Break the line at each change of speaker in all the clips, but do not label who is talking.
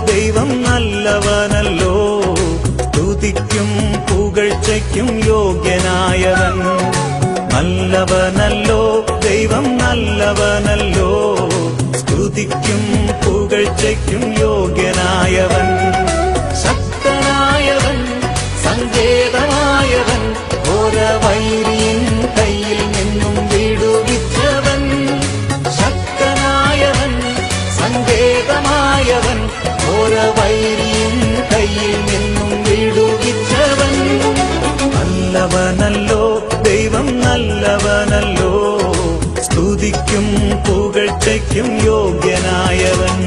ദൈവം നല്ലവനല്ലോ സ്തുതിക്കും പുകഴ്ചയ്ക്കും യോഗ്യനായവൻ നല്ലവനല്ലോ ദൈവം നല്ലവനല്ലോ സ്തുതിക്കും പുകഴ്ചയ്ക്കും യോഗ്യനായവൻ ശക്തനായവൻ സങ്കേതമായവൻ ഓരവൈരിയൻ കയ്യിൽ നിന്നും വിടുവിച്ചവൻ ശക്തനായവൻ സങ്കേതമായവൻ ഓരവൈരിയൻ കയ്യിൽ നിന്നും വിടുവിച്ചവൻ നല്ലവനല്ലോ ദൈവം നല്ലവനല്ലോ സ്തുതിക്കും പുകഴ്ചയ്ക്കും യോഗ്യനായവൻ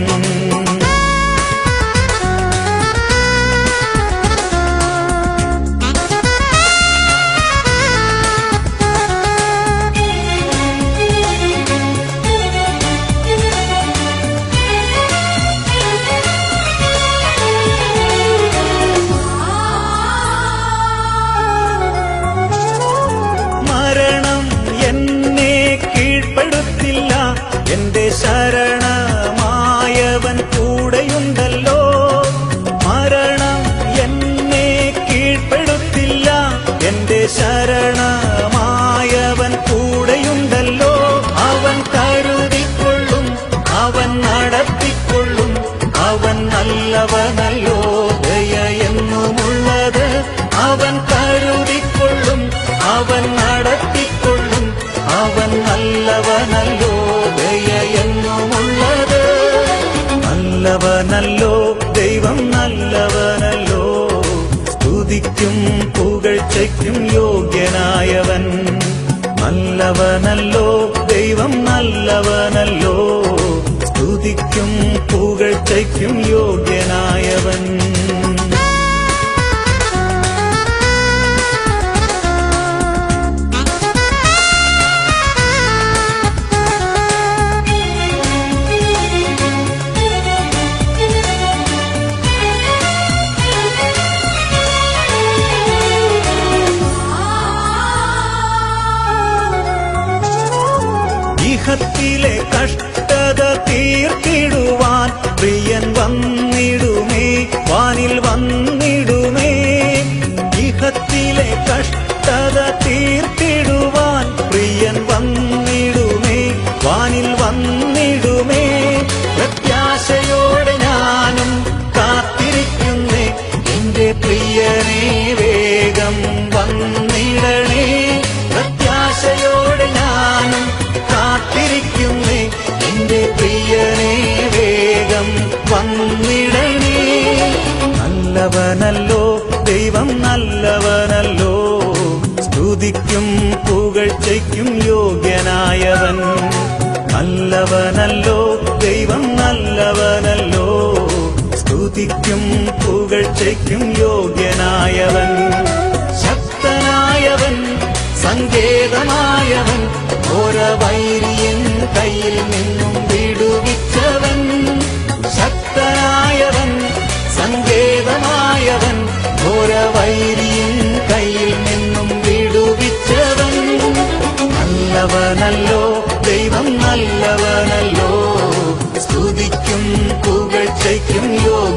മരണം എന്നെ കീഴ്പ്പെടുത്തില്ല എന്റെ ശരണമായവൻ കൂടെയുണ്ടല്ലോ മരണം എന്നെ കീഴ്പ്പെടുത്തില്ല എന്റെ ശരണമായവൻ കൂടെയുണ്ടല്ലോ അവൻ കരുതിക്കൊള്ളും അവൻ നടത്തിക്കൊള്ളും അവൻ നല്ലവനല്ലോ ദയ എന്നുമുള്ളത് അവൻ കരുതിക്കൊള്ളും അവൻ നടത്തിക്കൊള്ളും അവൻ നല്ലവനല്ലോ ദയ എന്നുമുള്ളത് നല്ലവനല്ലോ ദൈവം നല്ലവനല്ലോ സ്തുതിക്കും പുകഴ്ചയ്ക്കും യോഗ്യനായവൻ നല്ലവനല്ലോ ദൈവം നല്ലവനല്ലോ സ്തുതിക്കും പുകഴ്ചയ്ക്കും യോഗ്യനായവൻ ഇഹത്തിലെ കഷ്ടത തീർത്തിടുവാൻ പ്രിയൻ വന്നിടുമേ വാനിൽ വന്നിടുമേ ഇഹത്തിലെ കഷ്ടത തീർത്തിടുവാൻ പ്രിയൻ വന്നിടുമേ വാനിൽ വന്നിടുമേ പ്രത്യാശയോടെ ഞാനും കാത്തിരിക്കുന്നേ എന്റെ പ്രിയനെ വേഗം വന്നിടണേ പ്രത്യാശയോടെ ഞാനും കാത്തിരിക്കുന്നേ എന്റെ പ്രിയനെ വേഗം വന്നിടണേ നല്ലവനല്ലോ ദൈവം നല്ലവനല്ലോ സ്തുതിക്കും പുകഴ്ചയ്ക്കും യോഗ്യനായവൻ നല്ലവനല്ലോ ദൈവം നല്ലവനല്ലോ സ്തുതിക്കും പുകഴ്ചയ്ക്കും യോഗ്യനായവൻ ശക്തനായവൻ സങ്കേതമായവൻ ഓരവൈരിയൻ കയ്യിൽ നിന്നും വിടുവിച്ചവൻ ശക്തനായവൻ സങ്കേതമായവൻ ഓരവൈരിയൻ കയ്യിൽ നിന്നും വിടുവിച്ചവൻ നല്ലവനല്ലോ ദൈവം നല്ലവനല്ലോ സ്തുതിക്കും പുകഴ്ചയ്ക്കും യോ